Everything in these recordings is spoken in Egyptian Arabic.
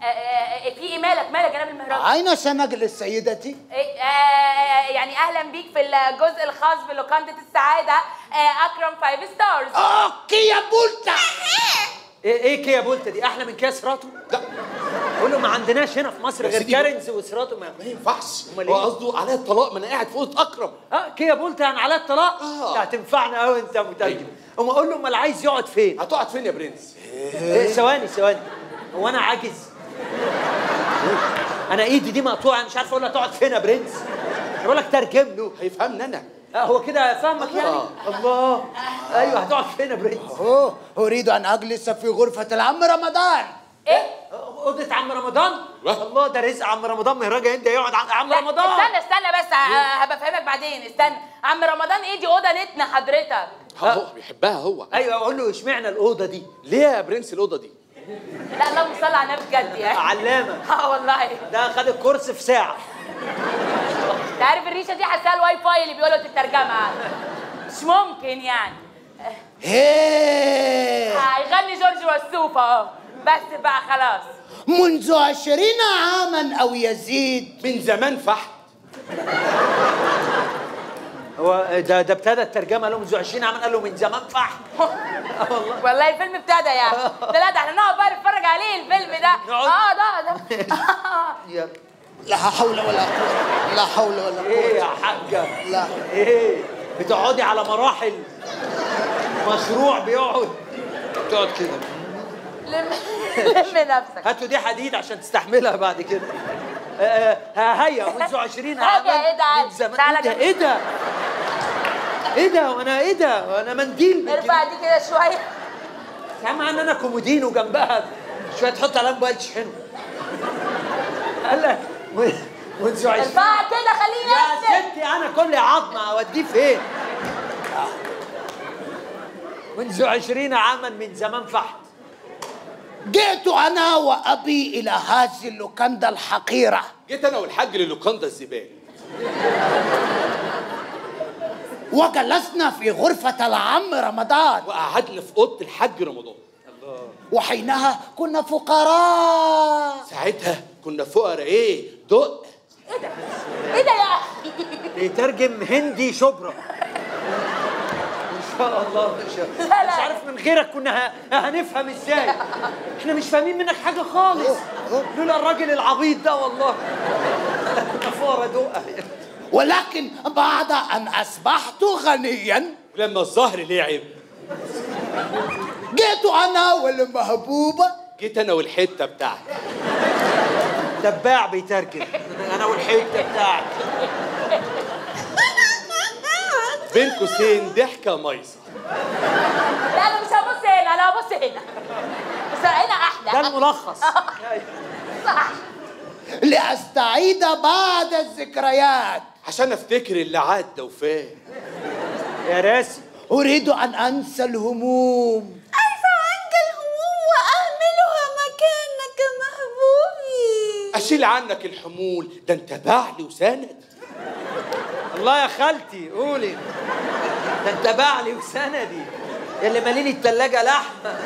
آه، في ايه مالك مالك يا جناب المهرجان أين سنجلس سيدتي؟ إيه، آه، يعني اهلا بيك في الجزء الخاص بلوكاندا السعاده آه، اكرم فايف ستارز أوكي يا بولتا ايه ايه كيا بولتا دي احلى من كيا سراتو؟ لا قول له ما عندناش هنا في مصر يا غير سيدي. كارنز وسراتو ما ما ينفعش أمال هو إيه؟ قصده عليا الطلاق ما انا قاعد في اوضه اكرم اه كيا بولتا يعني على الطلاق؟ آه. لا هتنفعنا قوي انت مترجم اما اقول له امال عايز يقعد فين؟ هتقعد فين يا برنس إيه، ثواني ثواني هو انا عاجز؟ انا ايدي دي مقطوعه مش عارف اقول له تقعد فين يا برنس؟ بقول لك ترجم له هيفهمني انا آه هو كده فاهمك يعني؟ آه. الله ايوه هتقعد فين يا برنس؟ أوه أريد أن أجلس في غرفة العم رمضان ايه اوضه عم رمضان؟ أيوة. الله ده رزق عم رمضان مهرجة انت يقعد عند عم لا، رمضان استنى استنى بس ه- هبقى افهمك بعدين استنى عم رمضان ايه دي اوضه نتنا حضرتك هو بيحبها هو ايوه اقول له اشمعنى الاوضه دي؟ ليه يا برنس الاوضه دي لا اللهم صل على النبي بجد يعني علامه اه والله ده خد الكورس في ساعه انت عارف الريشه دي حاساها الواي فاي اللي بيقولوا تترجمها مش ممكن يعني هيه هيغني جورج وسوف اهو بس بقى خلاص منذ عشرين عاما أو يزيد من زمان فحت هو ده ده ابتدى الترجمه له منذ 20 عام قال له من زمان فح آه والله والله الفيلم ابتدى يعني ده لا ده احنا نقعد بقى نتفرج عليه الفيلم ده نقعد. اه ده ده يا لا حول ولا قوة لا حول ولا قوة ايه يا حاجه لا ايه بتقعدي على مراحل مشروع بيقعد تقعد كده لم لم نفسك هاتوا دي حديد عشان تستحملها بعد كده آه، آه، هيا منذ 20 عاما هيا، ايه ده؟ من زمان تعالى ايه ده جنب. ايه ده ايه ده وانا ايه ده وانا منديل ارفع دي كده شويه سامع ان انا كومودينو جنبها شويه تحط عليها موبايل تشحنه قال لك م- منذ 20 ارفعها كده خليني يا نفسك ستي انا كل عظمه اوديه فين منذ عشرين عاما من زمان فحت جئت أنا وأبي إلى هذه اللوكاندا الحقيرة جيت انا والحاج للوكاندا الزبال وجلسنا في غرفة العم رمضان وقعدنا في اوضه الحاج رمضان وحينها كنا فقراء ساعتها كنا فقراء ايه دق ايه ده يا اخي بيترجم هندي شبرا ان شاء الله ان شاء الله لا، لا. مش عارف من غيرك كنا ه- هنفهم ازاي احنا مش فاهمين منك حاجه خالص لولا الراجل العبيط ده والله كنا فقرا دقه ولكن بعد أن أصبحت غنيا ولما الظهر لعب جئت أنا والمهبوبة جيت انا والحته بتاعتي دباع بيترجم انا والحته بتاعتي بين قوسين ضحكه ميصه لا انا مش هبص هنا انا هبص هنا بس هنا ده احلى الملخص صح لأستعيد بعض الذكريات عشان افتكر اللي عدى وفات يا راسي أريد أن أنسى الهموم عايزة عنك الهموم وأهملها مكانك محبوبي اشيل عنك الحمول ده انت بعلي وسند الله يا خالتي قولي ده انت بعلي وسندي يا اللي ماليلي التلاجة لحمة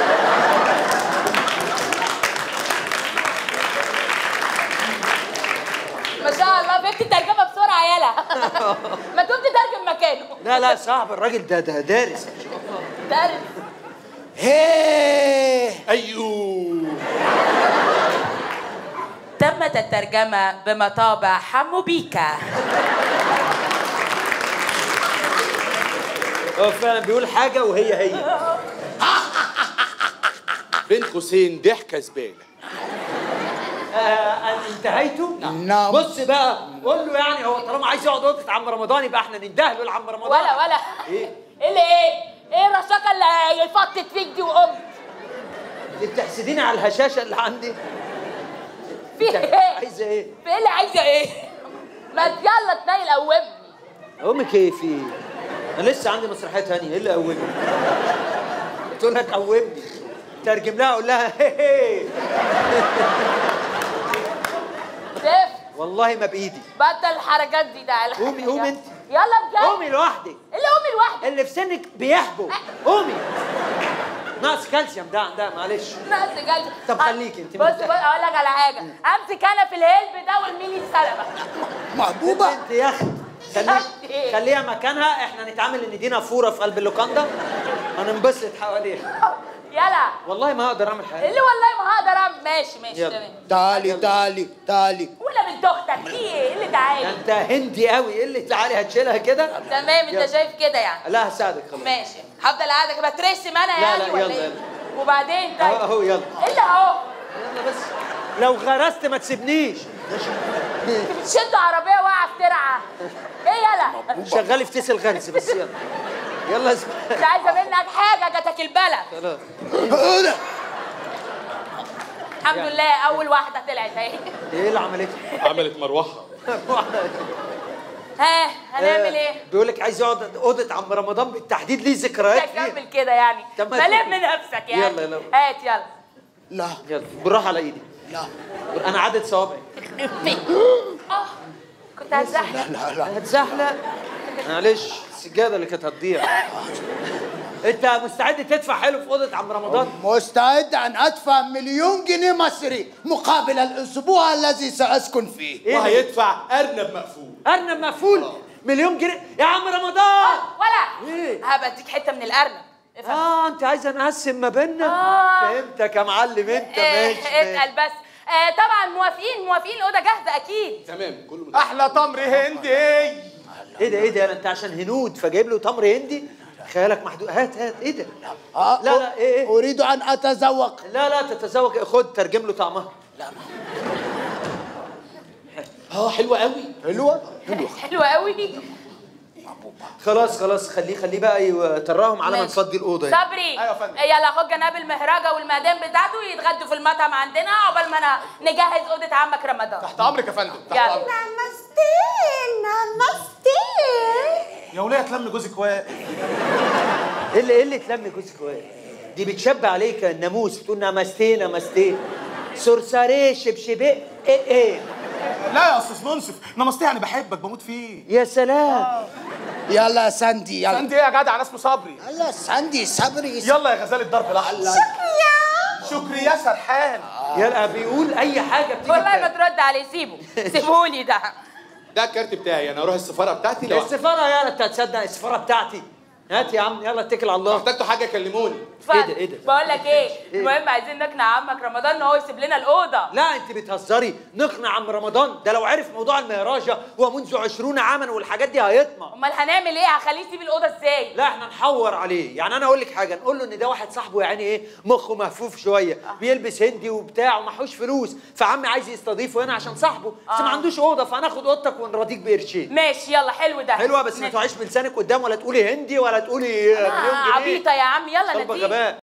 ما شاء الله فهمت الترجمه بسرعه يالا ما تقوم تترجم مكانه لا لا صعب الراجل ده ده دارس تعرف هيه ايوه تمت الترجمه بمطابع حمو بيكا هو فعلا بيقول حاجة وهي هي بين قوسين ضحكه زباله آه انتهيتوا؟ نعم. بص بقى قول له يعني هو طالما عايز يقعد اوضه عم رمضان يبقى احنا ننده له لعم رمضان ولا ولا ايه؟ ايه اللي ايه؟ ايه الرشاقه اللي فطت فيك دي وقمت؟ انت بتحسديني على الهشاشه اللي عندي في انت ايه؟ عايزه ايه؟ في ايه اللي عايزه ايه؟ ما يلا تنيل قومني امك ايه في ايه؟ انا لسه عندي مسرحيه تانية ايه اللي قومني؟ تقول لها تقومني ترجم لها اقول لها هي هي زفت والله ما بايدي بطل الحركات دي تعالى قومي- قومي انت. يلا بجد قومي لوحدك اللي قومي لوحدك اللي في سنك بيحبوا قومي ناقص كالسيوم ده ده معلش ناقص جلد طب خليك انت بص مرتاحة. بص اقول لك على حاجه امسك انا في الهلب ده والميني السلبه محبوبة انت يا اخي خلي خليها مكانها احنا نتعامل ان دي نافوره في قلب اللوكاندا هننبسط حواليها يلا والله ما اقدر اعمل حاجه اللي والله ما هقدر اعمل ماشي ماشي يلا. تمام تعالي تعالي تعالي ولا بنت اختك في ايه إيه اللي ده تعالي انت هندي قوي ايه اللي تعالي هتشيلها كده تمام يلا. انت شايف كده يعني لا هساعدك خلاص ماشي هفضل قاعده كده بترسم انا لا، يعني لا، ولا يلا، ايه يلا. وبعدين طيب اهو اهو يلا ايه اللي اهو يلا بس لو غرست ما تسيبنيش شدوا عربيه واقعه في ترعه ايه يلا شغالي في تيس الغرز بس يلا يلا اسمع مش عايزه منك حاجه جاتك البلد خلاص ايه ده؟ الحمد لله اول واحده طلعت اهي ايه اللي عملته؟ عملت مروحه ها هنعمل ايه بيقول لك عايز يقعد اوضه عم رمضان بالتحديد ليه ذكريات فيها كمل كده يعني طب ما بلم تقول. نفسك يعني يلا، يلا. هات يلا لا يلا بالراحه على ايدي لا انا عدد صوابعي اه كنت هزحلق لا لا هتزحلق معلش السجاده اللي كانت هتضيع انت مستعد تدفع حلو في اوضه عم رمضان مستعد أن أدفع مليون جنيه مصري مقابل الأسبوع الذي سأسكن فيه إيه؟ وهيدفع ارنب مقفول ارنب مقفول مليون جنيه يا عم رمضان ولا إيه؟ هبقى اديك حته من الارنب افهم اه انت عايزه نقسم ما بيننا آه. فهمتك يا معلم انت إيه، ماشي ماشي. اتقل بس آه طبعا موافقين موافقين الاوضه جاهزه اكيد تمام كله من احلى تمر هندي ايه ده ايه ده انت عشان هنود فجايب له تمر هندي خيالك محدود هات هات ايه ده آه، لا لا ايه ايه أريد أن أتذوق لا لا تتذوق خد ترجم له طعمها اه حلوه قوي حلوة حلوه قوي خلاص خلاص خليه خليه بقى يطرهم على ما ماشي. نفضي الاوضه يعني. صبري أيوة يا فندم. يلا خد جناب المهرجه والمدام بتاعته يتغدوا في المطعم عندنا عقبال ما انا نجهز اوضه عمك رمضان تحت امرك يا فندم تحت يلا. امرك نمستي نمستي يا وليه تلم جوزك واقف ايه اللي ايه اللي تلم جوزك واقف دي بتشبه عليك الناموس بتقول نمستي نمستي سرساريه شبشبي ايه ايه لا يا استاذ منصف نمستي يعني بحبك بموت فيه يا سلام يلا ساندي يلا انت ايه يا جدع انا اسمه صبري يلا ساندي صبري يلا يا غزال الضرب الاحمر شكري يا سرحان يلا بيقول اي حاجه بتيجي والله ما بتاعت. ترد عليه سيبه سيبهولي ده ده الكارت بتاعي انا اروح السفاره بتاعتي لو السفاره يلا انت هتصدق السفاره بتاعتي هات يا عم يلا اتكل على الله احتجتوا حاجه كلموني ايه ده ايه ده بقول لك ايه المهم عايزين نقنع عمك رمضان ان هو يسيب لنا الاوضه لا انت بتهزري نقنع عم رمضان ده لو عرف موضوع المهراجة ومنذ عشرون عاما والحاجات دي هيطمع امال هنعمل ايه هخليه يسيب الاوضه ازاي لا احنا نحور عليه يعني انا اقول لك حاجه نقول له ان ده واحد صاحبه يعني ايه مخه مهفوف شويه بيلبس هندي وبتاع ومحوش فلوس فعمي عايز يستضيفه هنا عشان صاحبه بس ما آه. عندوش اوضه فهناخد اوضتك ونرضيك بقرشين ماشي يلا حلو ده حلوه بس ما ماشي. تقعيش بلسانك قدام ولا تقولي هندي ولا تقولي مليون آه، جنيه عبيطه يا عم يلا طالبه نديك غباء